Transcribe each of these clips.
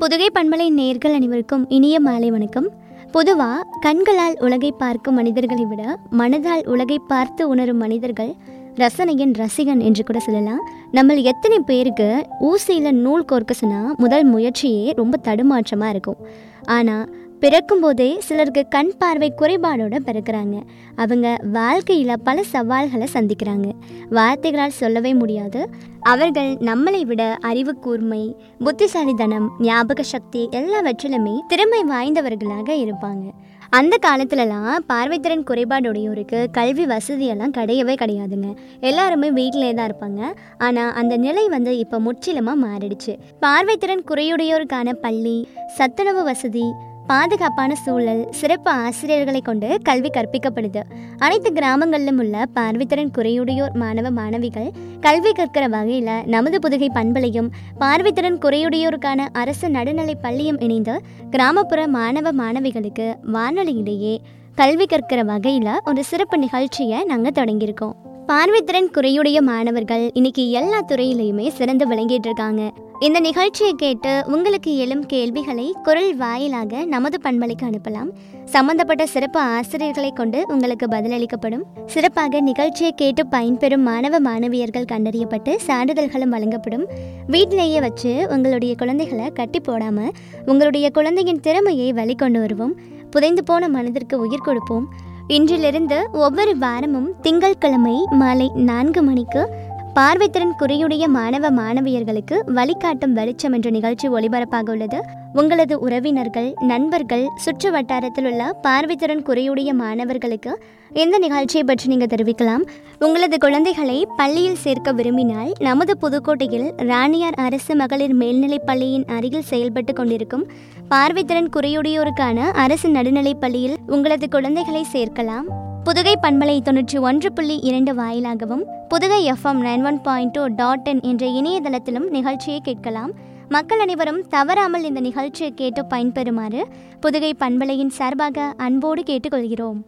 புதுகை பண்பலை நேர்கள் அனைவருக்கும் இனிய மாலை வணக்கம் பொதுவாக கண்களால் உலகை பார்க்கும் மனிதர்களை விட மனதால் உலகை பார்த்து உணரும் மனிதர்கள் ரசனையின் ரசிகன் என்று கூட சொல்லலாம் நம்ம எத்தனை பேருக்கு ஊசியில் நூல் கோர்க்க சொன்னால் முதல் முயற்சியே ரொம்ப தடுமாற்றமாக இருக்கும் ஆனால் பிறக்கும் போதே சிலருக்கு கண் பார்வை குறைபாடோட பிறக்கிறாங்க அவங்க வாழ்க்கையில் பல சவால்களை சந்திக்கிறாங்க வார்த்தைகளால் சொல்லவே முடியாது அவர்கள் நம்மளை விட அறிவு கூர்மை புத்திசாலித்தனம் ஞாபக சக்தி எல்லாவற்றிலுமே திறமை வாய்ந்தவர்களாக இருப்பாங்க அந்த காலத்துலலாம் பார்வைத்திறன் குறைபாடுடையோருக்கு கல்வி வசதியெல்லாம் கிடையவே கிடையாதுங்க எல்லாருமே வீட்டிலே தான் இருப்பாங்க ஆனால் அந்த நிலை வந்து இப்போ முற்றிலுமாக மாறிடுச்சு பார்வைத்திறன் குறையுடையோருக்கான பள்ளி சத்துணவு வசதி பாதுகாப்பான சூழல் சிறப்பு ஆசிரியர்களை கொண்டு கல்வி கற்பிக்கப்படுது அனைத்து கிராமங்களிலும் உள்ள பார்வைத்திறன் குறையுடையோர் மாணவ மாணவிகள் கல்வி கற்கிற வகையில் நமது புதுகை பண்பலையும் பார்வைத்திறன் குறையுடையோருக்கான அரசு நடுநிலைப் பள்ளியும் இணைந்து கிராமப்புற மாணவ மாணவிகளுக்கு வானொலியிலேயே கல்வி கற்கிற வகையில் ஒரு சிறப்பு நிகழ்ச்சியை நாங்கள் தொடங்கியிருக்கோம் பார்வைத்திறன் குறையுடைய மாணவர்கள் இன்னைக்கு எல்லா துறையிலையுமே சிறந்து விளங்கிட்டு இருக்காங்க இந்த நிகழ்ச்சியை கேட்டு உங்களுக்கு எழும் கேள்விகளை குரல் வாயிலாக நமது பண்பலைக்கு அனுப்பலாம் சம்பந்தப்பட்ட சிறப்பு ஆசிரியர்களை கொண்டு உங்களுக்கு பதிலளிக்கப்படும் சிறப்பாக நிகழ்ச்சியை கேட்டு பயன்பெறும் மாணவ மாணவியர்கள் கண்டறியப்பட்டு சான்றிதழ்களும் வழங்கப்படும் வீட்டிலேயே வச்சு உங்களுடைய குழந்தைகளை கட்டி போடாமல் உங்களுடைய குழந்தையின் திறமையை வெளிக்கொண்டு வருவோம் புதைந்து போன மனதிற்கு உயிர் கொடுப்போம் இன்றிலிருந்து ஒவ்வொரு வாரமும் திங்கட்கிழமை மாலை நான்கு மணிக்கு பார்வைத்திறன் குறையுடைய மாணவ மாணவியர்களுக்கு வழிகாட்டும் வெளிச்சம் என்ற நிகழ்ச்சி ஒளிபரப்பாக உள்ளது உங்களது உறவினர்கள் நண்பர்கள் சுற்று வட்டாரத்தில் உள்ள பார்வைத்திறன் குறையுடைய மாணவர்களுக்கு இந்த நிகழ்ச்சியை பற்றி நீங்கள் தெரிவிக்கலாம் உங்களது குழந்தைகளை பள்ளியில் சேர்க்க விரும்பினால் நமது புதுக்கோட்டையில் ராணியார் அரசு மகளிர் மேல்நிலைப் பள்ளியின் அருகில் செயல்பட்டு கொண்டிருக்கும் பார்வைத்திறன் குறையுடையோருக்கான அரசு நடுநிலைப் பள்ளியில் உங்களது குழந்தைகளை சேர்க்கலாம் புதுகை பண்பலை தொன்னூற்றி ஒன்று புள்ளி இரண்டு வாயிலாகவும் Puthugai FM nine one point two dot in என்ற இணையதளத்திலும் நிகழ்ச்சியை கேட்கலாம் மக்கள் அனைவரும் தவறாமல் இந்த நிகழ்ச்சியை கேட்டு பயன்பெறுமாறு புதுகை பண்பலையின் சார்பாக அன்போடு கேட்டுக்கொள்கிறோம்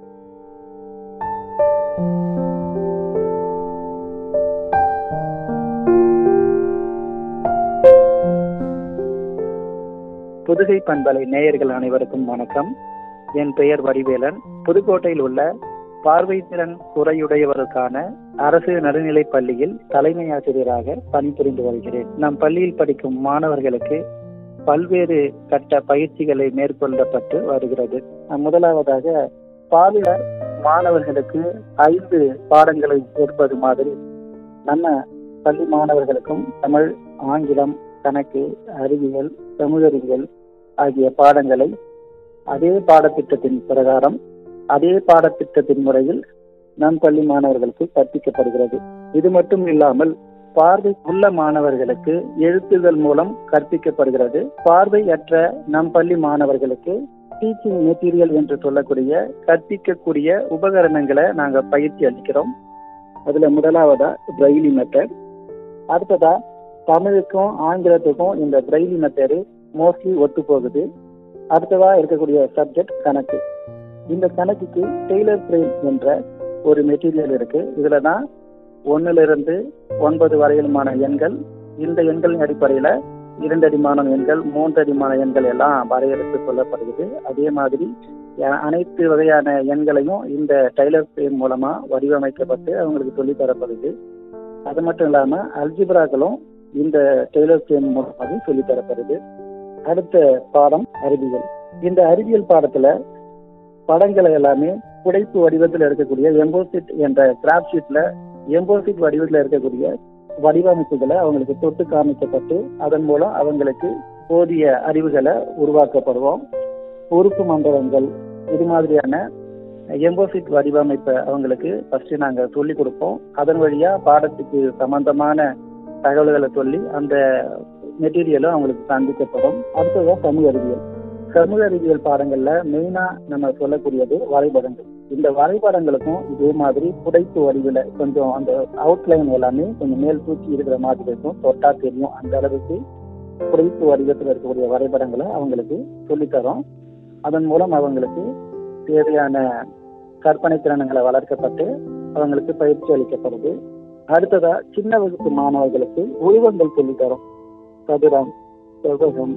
புதுகை பண்பலை நேயர்கள் அனைவருக்கும் வணக்கம் என் பெயர் வடிவேலன் புதுக்கோட்டையில் உள்ள பார்வைத்திறன் குறையுடையவருக்கான அரசு நடுநிலைப் பள்ளியில் தலைமை ஆசிரியராக பணிபுரிந்து வருகிறேன் நம் பள்ளியில் படிக்கும் மாணவர்களுக்கு பல்வேறு கட்ட பயிற்சிகளை மேற்கொள்ளப்பட்டு வருகிறது முதலாவதாக பார்வையாளர் மாணவர்களுக்கு ஐந்து பாடங்களை ஏற்பது மாதிரி நம்ம பள்ளி மாணவர்களுக்கும் தமிழ் ஆங்கிலம் கணக்கு அறிவியல் சமூகறிவியல் ஆகிய பாடங்களை அதே பாடத்திட்டத்தின் பிரகாரம் அதே பாடத்திட்டத்தின் முறையில் நம் பள்ளி மாணவர்களுக்கு கற்பிக்கப்படுகிறது இது மட்டும் இல்லாமல் பார்வை உள்ள மாணவர்களுக்கு எழுத்துதல் மூலம் கற்பிக்கப்படுகிறது பார்வையற்ற நம் பள்ளி மாணவர்களுக்கு டீச்சிங் மெட்டீரியல் என்று சொல்லக்கூடிய கற்பிக்கக்கூடிய உபகரணங்களை நாங்க பயிற்சி அளிக்கிறோம் அதுல முதலாவதா பிரெய்லி மெத்தட் அடுத்ததா தமிழுக்கும் ஆங்கிலத்துக்கும் இந்த பிரெய்லி மெத்தடு மோஸ்ட்லி ஒத்து போகுது அடுத்ததா இருக்கக்கூடிய சப்ஜெக்ட் கணக்கு இந்த கணக்குக்கு டெய்லர் ஃப்ரேம் என்ற ஒரு மெட்டீரியல் இருக்கு இதுல தான் ஒன்னுல இருந்து ஒன்பது வரையிலுமான எண்கள் இந்த எண்களின் அடிப்படையில இரண்டு அடிமான எண்கள் மூன்று அடிமான எண்கள் எல்லாம் வரையறுத்து சொல்லப்படுகிறது அதே மாதிரி அனைத்து வகையான எண்களையும் இந்த டைலர் ஃப்ரேம் மூலமா வடிவமைக்கப்பட்டு அவங்களுக்கு சொல்லி தரப்படுது அது மட்டும் இல்லாம அல்ஜிப்ராக்களும் இந்த டெய்லர் ஃப்ரேம் மூலமாக சொல்லி தரப்படுது அடுத்த பாடம் அறிவியல் இந்த அறிவியல் பாடத்துல படங்களை எல்லாமே புடைப்பு வடிவத்தில் இருக்கக்கூடிய எம்போசிட் என்ற கிராஃப்ட் ஷீட்ல எம்போசிட் வடிவத்தில் இருக்கக்கூடிய வடிவமைப்புகளை அவங்களுக்கு தொட்டு காமிக்கப்பட்டு அதன் மூலம் அவங்களுக்கு போதிய அறிவுகளை உருவாக்கப்படுவோம் உறுப்பு மண்டலங்கள் இது மாதிரியான எம்போசிட் வடிவமைப்பை அவங்களுக்கு ஃபர்ஸ்ட் நாங்க சொல்லி கொடுப்போம் அதன் வழியா பாடத்துக்கு சம்பந்தமான தகவல்களை சொல்லி அந்த மெட்டீரியலும் அவங்களுக்கு காண்பிக்கப்படும் அடுத்தது சமூக அறிவியல் சமூக அறிவியல் பாடங்கள்ல மெயினா நம்ம சொல்லக்கூடியது வரைபடங்கள் இந்த வரைபடங்களுக்கும் இதே மாதிரி புடைப்பு வடிவில் கொஞ்சம் அந்த அவுட்லைன் எல்லாமே கொஞ்சம் மேல் தூக்கி இருக்கிற மாதிரி இருக்கும் தொட்டா தெரியும் அந்த அளவுக்கு புடைப்பு வடிவத்தில் இருக்கக்கூடிய வரைபடங்களை அவங்களுக்கு சொல்லித்தரோம் அதன் மூலம் அவங்களுக்கு தேவையான கற்பனை திறனங்களை வளர்க்கப்பட்டு அவங்களுக்கு பயிற்சி அளிக்கப்படுது அடுத்ததா சின்ன வகுப்பு மாணவர்களுக்கு உருவங்கள் சொல்லித்தரோம் சதுரம் செவ்வகம்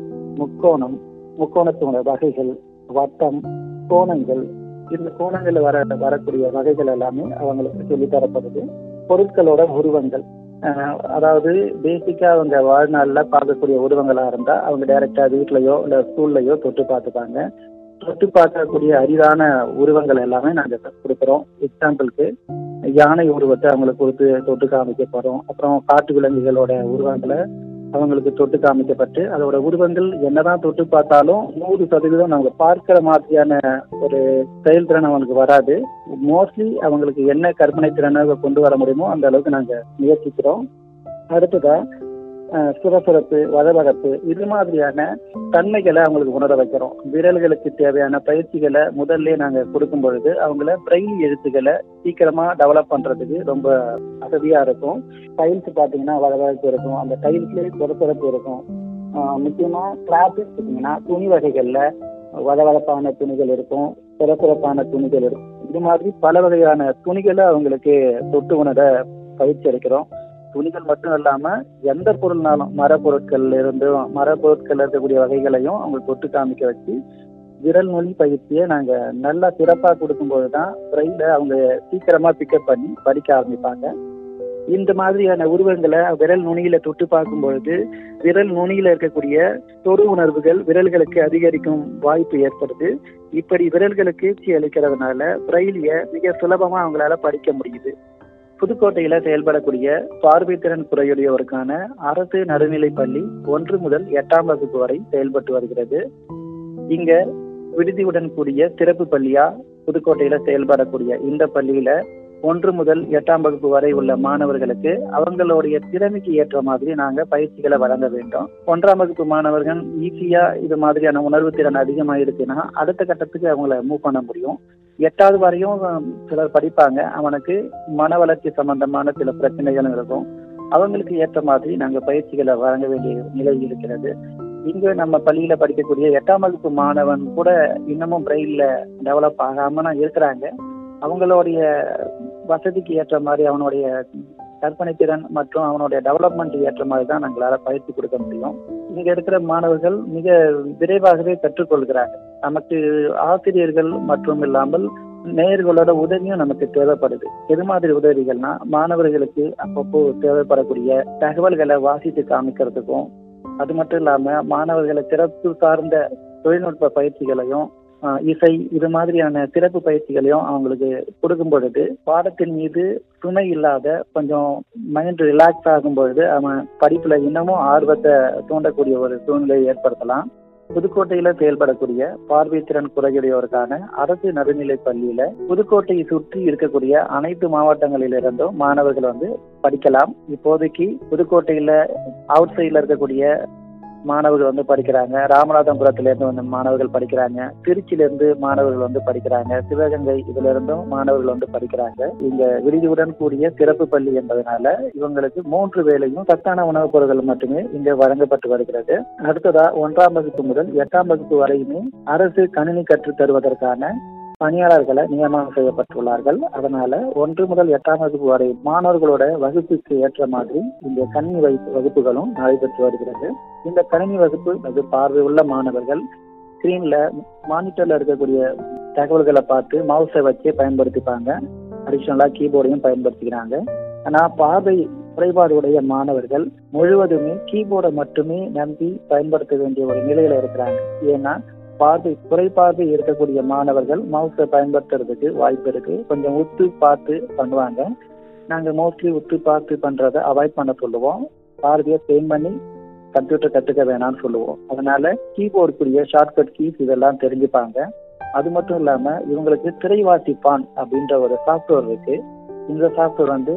முக்கோணம் முக்கோணத்தோட வகைகள் வட்டம் கோணங்கள் இந்த கோணங்கள்ல வர வரக்கூடிய வகைகள் எல்லாமே அவங்களுக்கு சொல்லித் தரப்படுது பொருட்களோட உருவங்கள் அஹ் அதாவது பேசிக்கா அவங்க வாழ்நாள்ல பார்க்கக்கூடிய உருவங்களா இருந்தா அவங்க டைரக்டா வீட்லயோ இல்ல ஸ்கூல்லயோ தொட்டு பார்த்துப்பாங்க தொட்டு பார்க்கக்கூடிய அரிதான உருவங்கள் எல்லாமே நாங்க கொடுக்குறோம் எக்ஸாம்பிளுக்கு யானை உருவத்தை அவங்களுக்கு கொடுத்து தொட்டு காமிக்க போறோம் அப்புறம் காட்டு விலங்குகளோட உருவங்களை அவங்களுக்கு தொட்டு காமிக்கப்பட்டு அதோட உருவங்கள் என்னதான் தொட்டு பார்த்தாலும் நூறு சதவீதம் நாங்க பார்க்கிற மாதிரியான ஒரு செயல்திறன் அவங்களுக்கு வராது மோஸ்ட்லி அவங்களுக்கு என்ன கற்பனை திறனாக கொண்டு வர முடியுமோ அந்த அளவுக்கு நாங்க முயற்சிக்கிறோம் அடுத்ததா அஹ், சுரசுரப்பு வதவதப்பு இது மாதிரியான தன்மைகளை அவங்களுக்கு உணர வைக்கிறோம் விரல்களுக்கு தேவையான பயிற்சிகளை முதல்ல நாங்க கொடுக்கும் பொழுது அவங்கள பிரெயில் எழுத்துக்களை சீக்கிரமா டெவலப் பண்றதுக்கு ரொம்ப வசதியா இருக்கும் டைல்ஸ் பாத்தீங்கன்னா வதவதப்பு இருக்கும் அந்த டைல்ஸ்லயே சுரசுரப்பு இருக்கும் ஆஹ் முக்கியமா கிளாத் பார்த்தீங்கன்னா துணி வகைகள்ல வதவதப்பான துணிகள் இருக்கும் சிறப்புறப்பான துணிகள் இருக்கும் இது மாதிரி பல வகையான துணிகளை அவங்களுக்கு தொட்டு உணர பயிற்சி அளிக்கிறோம் துணிகள் மட்டும் இல்லாம எந்த பொருள்னாலும் மரப்பொருட்கள்ல இருந்தும் மரப்பொருட்கள்ல இருக்கக்கூடிய வகைகளையும் அவங்க தொட்டு காமிக்க வச்சு விரல் மொழி பயிற்சியை நாங்க நல்லா சிறப்பா கொடுக்கும்போது தான் பிரெயில அவங்க சீக்கிரமா பிக்கப் பண்ணி படிக்க ஆரம்பிப்பாங்க இந்த மாதிரியான உருவங்களை விரல் நுனியில தொட்டு பார்க்கும் பொழுது விரல் நுனியில இருக்கக்கூடிய தொடு உணர்வுகள் விரல்களுக்கு அதிகரிக்கும் வாய்ப்பு ஏற்படுது இப்படி விரல்களுக்கு பயிற்சி அளிக்கிறதுனால பிரெயிலிய மிக சுலபமா அவங்களால படிக்க முடியுது புதுக்கோட்டையில செயல்படக்கூடிய பார்வைத்திறன் குறையுடையவருக்கான அரசு நடுநிலைப் பள்ளி ஒன்று முதல் எட்டாம் வகுப்பு வரை செயல்பட்டு வருகிறது இங்க விடுதியுடன் கூடிய சிறப்பு பள்ளியா புதுக்கோட்டையில செயல்படக்கூடிய இந்த பள்ளியில ஒன்று முதல் எட்டாம் வகுப்பு வரை உள்ள மாணவர்களுக்கு அவங்களுடைய திறமைக்கு ஏற்ற மாதிரி நாங்க பயிற்சிகளை வழங்க வேண்டும் ஒன்றாம் வகுப்பு மாணவர்கள் ஈஸியா இது மாதிரியான உணர்வு திறன் அதிகமா இருக்குன்னா அடுத்த கட்டத்துக்கு அவங்கள மூவ் பண்ண முடியும் எட்டாவது வரையும் ஹம், சிலர் படிப்பாங்க அவனுக்கு மன வளர்ச்சி சம்பந்தமான சில பிரச்சனைகள் இருக்கும் அவங்களுக்கு ஏற்ற மாதிரி நாங்க பயிற்சிகளை வழங்க வேண்டிய நிலை இருக்கிறது இங்க நம்ம பள்ளியில படிக்கக்கூடிய எட்டாம் வகுப்பு மாணவன் கூட இன்னமும் பிரெயின்ல டெவலப் ஆகாம இருக்கிறாங்க அவங்களுடைய வசதிக்கு ஏற்ற மாதிரி அவனுடைய கற்பனை திறன் மற்றும் அவனுடைய டெவலப்மெண்ட் ஏற்ற மாதிரி தான் எங்களால பயிற்சி கொடுக்க முடியும் இங்க இருக்கிற மாணவர்கள் மிக விரைவாகவே கற்றுக்கொள்கிறாங்க நமக்கு ஆசிரியர்கள் மற்றும் இல்லாமல் நேயர்களோட உதவியும் நமக்கு தேவைப்படுது எது மாதிரி உதவிகள்னா மாணவர்களுக்கு அப்பப்போ தேவைப்படக்கூடிய தகவல்களை வாசித்து காமிக்கிறதுக்கும் அது மட்டும் இல்லாம மாணவர்களை சிறப்பு சார்ந்த தொழில்நுட்ப பயிற்சிகளையும் ஆஹ், இசை இது மாதிரியான சிறப்பு பயிற்சிகளையும் அவங்களுக்கு கொடுக்கும் பொழுது பாடத்தின் மீது சுமை இல்லாத கொஞ்சம் மைண்ட் ரிலாக்ஸ் ஆகும் பொழுது அவன் படிப்புல இன்னமும் ஆர்வத்தை தூண்டக்கூடிய ஒரு சூழ்நிலையை ஏற்படுத்தலாம் புதுக்கோட்டையில செயல்படக்கூடிய பார்வைத்திறன் குறையுடையோருக்கான அரசு நடுநிலைப் பள்ளியில புதுக்கோட்டையை சுற்றி இருக்கக்கூடிய அனைத்து மாவட்டங்களிலிருந்தும் மாணவர்கள் வந்து படிக்கலாம் இப்போதைக்கு புதுக்கோட்டையில அவுட் சைட்ல இருக்கக்கூடிய மாணவர்கள் வந்து படிக்கிறாங்க ராமநாதபுரத்துல இருந்து வந்து மாணவர்கள் படிக்கிறாங்க திருச்சியில இருந்து மாணவர்கள் வந்து படிக்கிறாங்க சிவகங்கை இதுல இருந்தும் மாணவர்கள் வந்து படிக்கிறாங்க இங்க விடுதியுடன் கூடிய சிறப்பு பள்ளி என்பதனால இவங்களுக்கு மூன்று வேளையும் சத்தான உணவுப் பொருட்கள் மட்டுமே இங்க வழங்கப்பட்டு வருகிறது அடுத்ததா ஒன்றாம் வகுப்பு முதல் எட்டாம் வகுப்பு வரையுமே அரசு கணினி கற்றுத் தருவதற்கான பணியாளர்களை நியமனம் செய்யப்பட்டுள்ளார்கள் அதனால ஒன்று முதல் எட்டாம் வகுப்பு வரை மாணவர்களோட வகுப்புக்கு ஏற்ற மாதிரி இந்த கணினி வகுப்பு வகுப்புகளும் நடைபெற்று வருகிறது இந்த கணினி வகுப்பு அது பார்வை உள்ள மாணவர்கள் ஸ்கிரீன்ல மானிட்டர்ல இருக்கக்கூடிய தகவல்களை பார்த்து மவுஸை வச்சு பயன்படுத்திப்பாங்க அடிஷனலா கீபோர்டையும் பயன்படுத்திக்கிறாங்க ஆனா பார்வை குறைபாடுடைய மாணவர்கள் முழுவதுமே கீபோர்டை மட்டுமே நம்பி பயன்படுத்த வேண்டிய ஒரு நிலையில இருக்கிறாங்க ஏன்னா பார்வை குறைபார்வை இருக்கக்கூடிய மாணவர்கள் மவுஸை பயன்படுத்துறதுக்கு வாய்ப்பு இருக்கு கொஞ்சம் உத்து பார்த்து பண்ணுவாங்க நாங்க மோஸ்ட்லி உத்து பார்த்து பண்றதை அவாய்ட் பண்ண சொல்லுவோம் பார்வையை பெயின் பண்ணி கம்ப்யூட்டர் கத்துக்க வேணாம்னு சொல்லுவோம் அதனால கீபோர்டுக்குரிய ஷார்ட்கட் கீஸ் இதெல்லாம் தெரிஞ்சுப்பாங்க அது மட்டும் இல்லாம இவங்களுக்கு திரைவாசிப்பான் அப்படின்ற ஒரு சாஃப்ட்வேர் இருக்கு இந்த சாஃப்ட்வேர் வந்து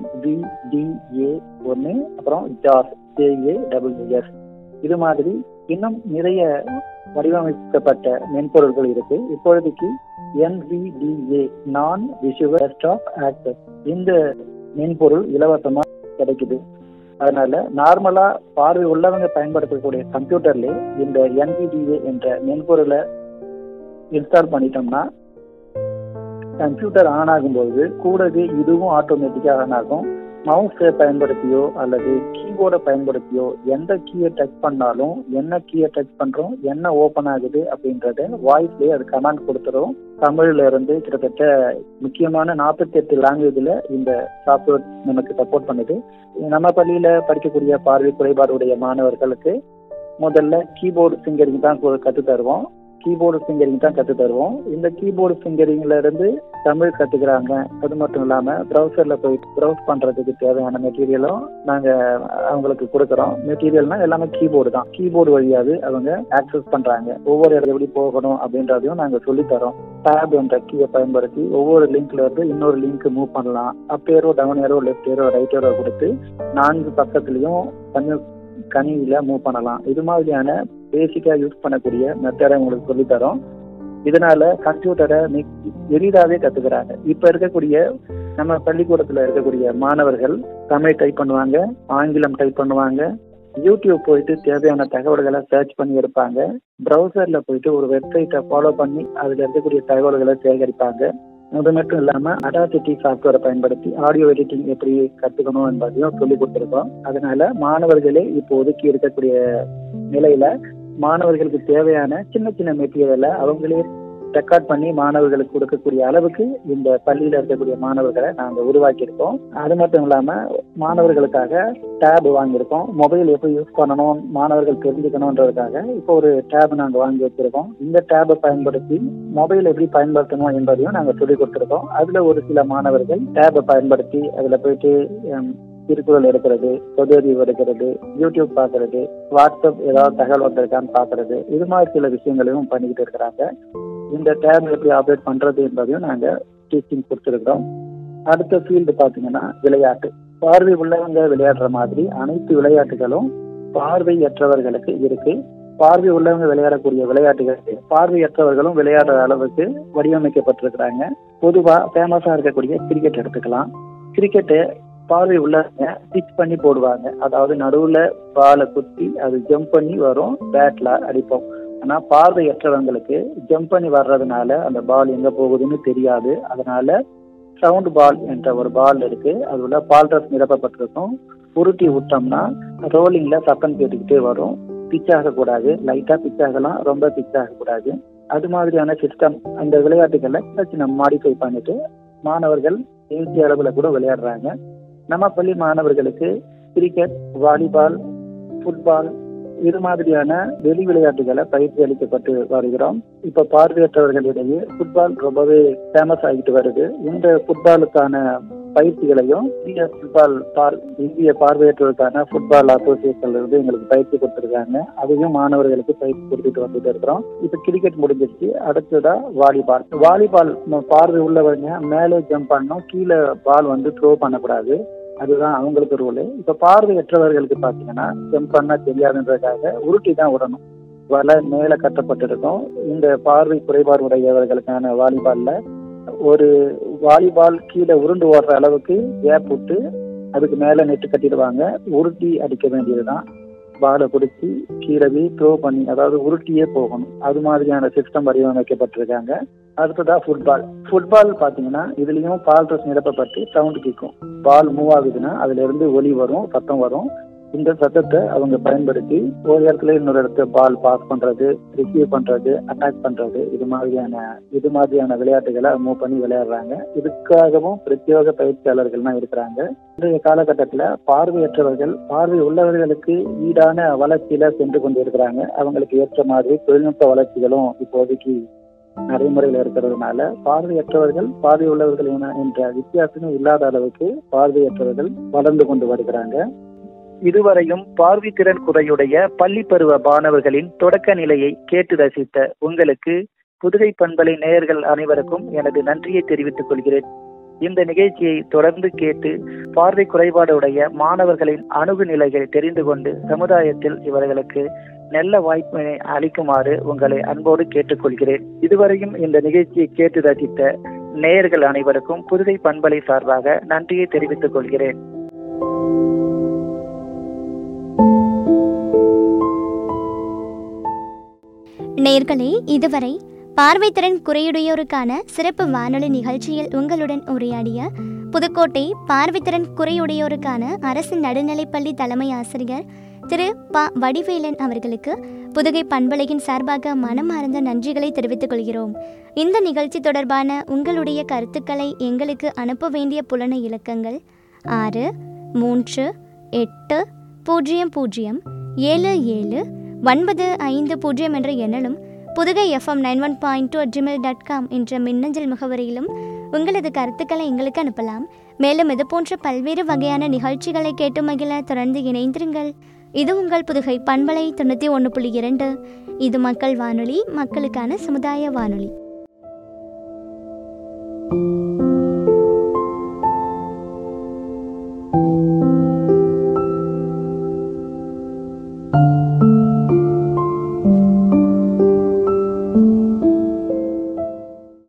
என்விடிஏ ஒன்று அப்புறம் ஜாஸ் ஜேஏ டபிள்யூஎஸ் இது மாதிரி இன்னும் நிறைய வடிவமைக்கப்பட்ட மென்பொருள்கள் இருக்கு இப்பொழுதைக்கு என்விடிஏ நான் விஷுவல் டெஸ்க்டாப் ஆக்சஸ் இந்த மென்பொருள் இலவசமா கிடைக்குது அதனால நார்மலா பார்வை உள்ளவங்க பயன்படுத்தக்கூடிய கம்ப்யூட்டர்ல இந்த என்விடிஏ என்ற மென்பொருளை இன்ஸ்டால் பண்ணிட்டோம்னா கம்ப்யூட்டர் ஆன் ஆகும்போது கூடவே இதுவும் ஆட்டோமேட்டிக்கா ஆன் ஆகும் மவுஸை பயன்படுத்தியோ அல்லது கீபோர்டை பயன்படுத்தியோ எந்த கீயை டச் பண்ணாலும் என்ன கீயை டச் பண்றோம் என்ன ஓபன் ஆகுது அப்படின்றத வாய்ஸ்லயே அது கமாண்ட் கொடுத்துரும் தமிழ்ல இருந்து கிட்டத்தட்ட முக்கியமான நாற்பத்தி எட்டு லாங்குவேஜ்ல இந்த சாஃப்ட்வேர் நமக்கு சப்போர்ட் பண்ணுது நம்ம பள்ளியில படிக்கக்கூடிய பார்வை குறைபாடுடைய மாணவர்களுக்கு முதல்ல கீபோர்டு சிங்கரிங் தான் கத்து தருவோம் கீபோர்டு சிங்கரிங் தான் கத்து தருவோம் இந்த கீபோர்டு சிங்கரிங்ல இருந்து தமிழ் கத்துக்கிறாங்க அது மட்டும் இல்லாம ப்ரௌசர்ல போய் ப்ரௌஸ் பண்றதுக்கு தேவையான மெட்டீரியலும் நாங்க அவங்களுக்கு கொடுக்குறோம் மெட்டீரியல்னா எல்லாமே கீபோர்டு தான் கீபோர்டு வழியாவே அவங்க ஆக்சஸ் பண்றாங்க ஒவ்வொரு இடத்துல எப்படி போகணும் அப்படின்றதையும் நாங்க சொல்லி தரோம் டேப் என்ற கீயை பயன்படுத்தி ஒவ்வொரு லிங்க்ல இருந்து இன்னொரு லிங்க் மூவ் பண்ணலாம் up arrow down arrow left arrow right arrow கொடுத்து நான்கு பக்கத்துலயும் தமிழ் கணினியில மூவ் பண்ணலாம் இது மாதிரியான பேசிக்கா யூஸ் பண்ணக்கூடிய மெத்தடை உங்களுக்கு சொல்லி தரோம் இதனால கம்ப்யூட்டரை எளிதாவே கத்துக்கிறாங்க இப்ப இருக்கக்கூடிய நம்ம பள்ளிக்கூடத்துல இருக்கக்கூடிய மாணவர்கள் தமிழ் டைப் பண்ணுவாங்க ஆங்கிலம் டைப் பண்ணுவாங்க யூடியூப் போயிட்டு தேவையான தகவல்களை சர்ச் பண்ணி எடுப்பாங்க ப்ரௌசர்ல போயிட்டு ஒரு வெப்சைட்டை ஃபாலோ பண்ணி அதுல இருக்கக்கூடிய தகவல்களை சேகரிப்பாங்க அது மட்டும் இல்லாம அடாசிட்டி சாஃப்ட்வேரை பயன்படுத்தி ஆடியோ எடிட்டிங் எப்படி கத்துக்கணும் என்பதையும் சொல்லி கொடுத்துருக்கோம் அதனால மாணவர்களே இப்போ ஒதுக்கி இருக்கக்கூடிய நிலையில மாணவர்களுக்கு தேவையான சின்ன சின்ன மெட்டீரியலை அவங்களே ரெக்கார்ட் பண்ணி மாணவர்களுக்கு கொடுக்கக்கூடிய அளவுக்கு இந்த பள்ளியில இருக்கக்கூடிய மாணவர்களை நாங்க உருவாக்கி இருக்கோம் அது மட்டும் இல்லாம மாணவர்களுக்காக டேப் வாங்கியிருக்கோம் மொபைல் எப்படி யூஸ் பண்ணணும் மாணவர்கள் தெரிஞ்சுக்கணுன்றதுக்காக இப்போ ஒரு டேப் நாங்க வாங்கி வச்சிருக்கோம் இந்த டேபை பயன்படுத்தி மொபைல் எப்படி பயன்படுத்தணும் என்பதையும் நாங்க சொல்லி கொடுத்துருக்கோம் அதுல ஒரு சில மாணவர்கள் டேபை பயன்படுத்தி அதுல போயிட்டு திருக்குறள் எடுக்கிறது பொது அறிவு எடுக்கிறது யூடியூப் பார்க்கறது வாட்ஸ்அப் ஏதாவது தகவல் வந்திருக்கான்னு பார்க்கறது இது மாதிரி சில விஷயங்களையும் பண்ணிக்கிட்டு இருக்கிறாங்க இந்த டேப் எப்படி ஆப்ரேட் பண்றது என்பதையும் நாங்க டீச்சிங் கொடுத்துருக்கிறோம் அடுத்த ஃபீல்டு பாத்தீங்கன்னா விளையாட்டு பார்வை உள்ளவங்க விளையாடுற மாதிரி அனைத்து விளையாட்டுகளும் பார்வையற்றவர்களுக்கு இருக்கு பார்வை உள்ளவங்க விளையாடக்கூடிய விளையாட்டுகள் பார்வையற்றவர்களும் விளையாடுற அளவுக்கு வடிவமைக்கப்பட்டிருக்கிறாங்க பொதுவா ஃபேமஸா இருக்கக்கூடிய கிரிக்கெட் எடுத்துக்கலாம் கிரிக்கெட்டு பார்வை உள்ளவங்க பிச் பண்ணி போடுவாங்க அதாவது நடுவுல பாலை குத்தி அது ஜம்ப் பண்ணி வரும் பேட்ல அடிப்போம் ஆனா பார்வையற்றவங்களுக்கு ஜம்ப் பண்ணி வர்றதுனால அந்த பால் எங்க போகுதுன்னு தெரியாது அதனால சவுண்ட் பால் என்ற ஒரு பால் இருக்கு அது உள்ள பால்ரஸ் நிரப்பப்பட்டிருக்கும் உருட்டி விட்டோம்னா ரோலிங்ல சத்தம் கேட்டுக்கிட்டே வரும் பிச் ஆகக்கூடாது லைட்டா பிச் ஆகலாம் ரொம்ப பிச் ஆகக்கூடாது அது மாதிரியான சிஸ்டம் அந்த விளையாட்டுகளை சின்ன மாடிஃபை பண்ணிட்டு மாணவர்கள் தேசிய அளவுல கூட விளையாடுறாங்க நம்ம பள்ளி மாணவர்களுக்கு கிரிக்கெட் வாலிபால் ஃபுட்பால் இது மாதிரியான வெளி விளையாட்டுகளை பயிற்சி அளிக்கப்பட்டு வருகிறோம் இப்ப பார்வையற்றவர்களிடையே ஃபுட்பால் ரொம்பவே ஃபேமஸ் ஆகிட்டு வருது இந்த ஃபுட்பாலுக்கான பயிற்சிகளையும் இந்திய ஃபுட்பால் பார் இந்திய பார்வையற்றவருக்கான ஃபுட்பால் அசோசியேஷன்ல இருந்து எங்களுக்கு பயிற்சி கொடுத்துருக்காங்க அதையும் மாணவர்களுக்கு பயிற்சி கொடுத்துட்டு வந்துட்டு இருக்கிறோம் இப்ப கிரிக்கெட் முடிஞ்சிருச்சு அடுத்ததா வாலிபால் வாலிபால் பார்வை உள்ளவங்க மேலே ஜம்ப் பண்ணணும் கீழே பால் வந்து த்ரோ பண்ணக்கூடாது அதுதான் அவங்களுக்கு ரூல் இப்ப பார்வையற்றவர்களுக்கு பாத்தீங்கன்னா ஜம்ப் பண்ணா தெரியாதுன்றதுக்காக உருட்டி தான் விடணும் வலை மேல கட்டப்பட்டிருக்கும் இந்த பார்வை குறைபாடு உடையவர்களுக்கான வாலிபால்ல ஒரு வாலிபால் கீழே உருண்டு ஓடுற அளவுக்கு கேப் விட்டு அதுக்கு மேல நெட்டு கட்டிடுவாங்க உருட்டி அடிக்க வேண்டியதுதான் பாலை பிடிச்சி கீழே த்ரோ பண்ணி அதாவது உருட்டியே போகணும் அது மாதிரியான சிஸ்டம் வடிவமைக்கப்பட்டிருக்காங்க அடுத்ததா ஃபுட்பால் ஃபுட்பால் பாத்தீங்கன்னா இதுலயும் பால் ட்ரெஸ் நிரப்பப்பட்டு சவுண்ட் கேட்கும் பால் மூவ் ஆகுதுன்னா அதுல இருந்து ஒலி வரும் சத்தம் வரும் இந்த சத்தத்தை அவங்க பயன்படுத்தி ஒரு இடத்துல இன்னொரு இடத்துல பால் பாஸ் பண்றது ரிசீவ் பண்றது அட்டாக் பண்றது இது மாதிரியான இது மாதிரியான விளையாட்டுகளை மூவ் பண்ணி விளையாடுறாங்க இதுக்காகவும் பிரத்யேக பயிற்சியாளர்கள்லாம் இருக்கிறாங்க இன்றைய காலகட்டத்துல பார்வையற்றவர்கள் பார்வை உள்ளவர்களுக்கு ஈடான வளர்ச்சியில சென்று கொண்டு இருக்கிறாங்க அவங்களுக்கு ஏற்ற மாதிரி தொழில்நுட்ப வளர்ச்சிகளும் இப்போதைக்கு நடைமுறையில் இருக்கிறதுனால பார்வையற்றவர்கள் பார்வை உள்ளவர்கள் என்ற வித்தியாசமே இல்லாத அளவுக்கு பார்வையற்றவர்கள் வளர்ந்து கொண்டு வருகிறாங்க இதுவரையும் பார்வை திறன் குறையுடைய பள்ளி பருவ மாணவர்களின் தொடக்க நிலையை கேட்டு ரசித்த உங்களுக்கு புதுகை பண்பலை நேயர்கள் அனைவருக்கும் எனது நன்றியை தெரிவித்துக் கொள்கிறேன் இந்த நிகழ்ச்சியை தொடர்ந்து கேட்டு பார்வை குறைபாடுடைய மாணவர்களின் அணுகு நிலைகளை தெரிந்து கொண்டு சமுதாயத்தில் இவர்களுக்கு நல்ல வாய்ப்பினை அளிக்குமாறு உங்களை அன்போடு கேட்டுக்கொள்கிறேன் இதுவரையும் இந்த நிகழ்ச்சியை கேட்டு ரசித்த நேயர்கள் அனைவருக்கும் புதுகை பண்பலை சார்பாக நன்றியை தெரிவித்துக் கொள்கிறேன் நேர்களே இதுவரை பார்வைத்திறன் குறையுடையோருக்கான சிறப்பு வானொலி நிகழ்ச்சியில் உங்களுடன் உரையாடிய புதுக்கோட்டை பார்வைத்திறன் குறையுடையோருக்கான அரசு நடுநிலைப்பள்ளி தலைமை ஆசிரியர் திரு ப வடிவேலன் அவர்களுக்கு புதுகை பண்பலையின் சார்பாக மனமார்ந்த நன்றிகளை தெரிவித்துக் கொள்கிறோம் இந்த நிகழ்ச்சி தொடர்பான உங்களுடைய கருத்துக்களை எங்களுக்கு அனுப்ப வேண்டிய புலன இலக்கங்கள் ஆறு மூன்று எட்டு பூஜ்ஜியம் பூஜ்ஜியம் ஏழு ஏழு ஒன்பது ஐந்து பூஜ்ஜியம் என்ற எண்ணிலும் Puthugai FM nine one point two Gmail dot com என்ற மின்னஞ்சல் முகவரியிலும் உங்களது கருத்துக்களை எங்களுக்கு அனுப்பலாம் மேலும் இது போன்ற பல்வேறு வகையான நிகழ்ச்சிகளை கேட்டு மகிழ தொடர்ந்து இணைந்திருங்கள் இது உங்கள் புதுகை பண்பலை தொண்ணூற்றி ஒன்று புள்ளி இரண்டு இது மக்கள் வானொலி மக்களுக்கான சமுதாய வானொலி